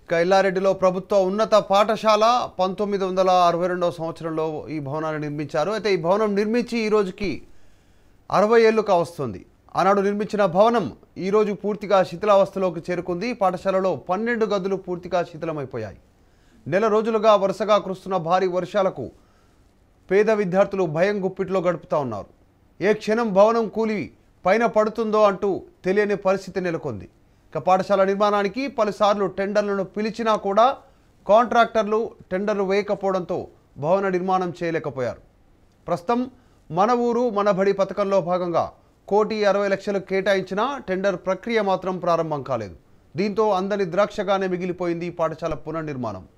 ఇక ఎల్లారెడ్డిలో ప్రభుత్వ ఉన్నత పాఠశాల పంతొమ్మిది వందల అరవై రెండవ సంవత్సరంలో ఈ భవనాన్ని నిర్మించారు అయితే ఈ భవనం నిర్మించి ఈ రోజుకి అరవై ఏళ్ళు కావస్తుంది ఆనాడు నిర్మించిన భవనం ఈరోజు పూర్తిగా శిథిలావస్థలోకి చేరుకుంది పాఠశాలలో పన్నెండు గదులు పూర్తిగా శిథిలమైపోయాయి నెల రోజులుగా వరుసగా కురుస్తున్న భారీ వర్షాలకు పేద విద్యార్థులు భయం గుప్పిట్లో గడుపుతా ఉన్నారు ఏ క్షణం భవనం కూలి పైన పడుతుందో అంటూ తెలియని పరిస్థితి నెలకొంది ఇక పాఠశాల నిర్మాణానికి పలుసార్లు టెండర్లను పిలిచినా కూడా కాంట్రాక్టర్లు టెండర్లు వేయకపోవడంతో భవన నిర్మాణం చేయలేకపోయారు ప్రస్తుతం మన ఊరు మన బడి పథకంలో భాగంగా కోటి అరవై లక్షలు కేటాయించిన టెండర్ ప్రక్రియ మాత్రం ప్రారంభం కాలేదు దీంతో అందని ద్రాక్షగానే మిగిలిపోయింది ఈ పాఠశాల పునర్నిర్మాణం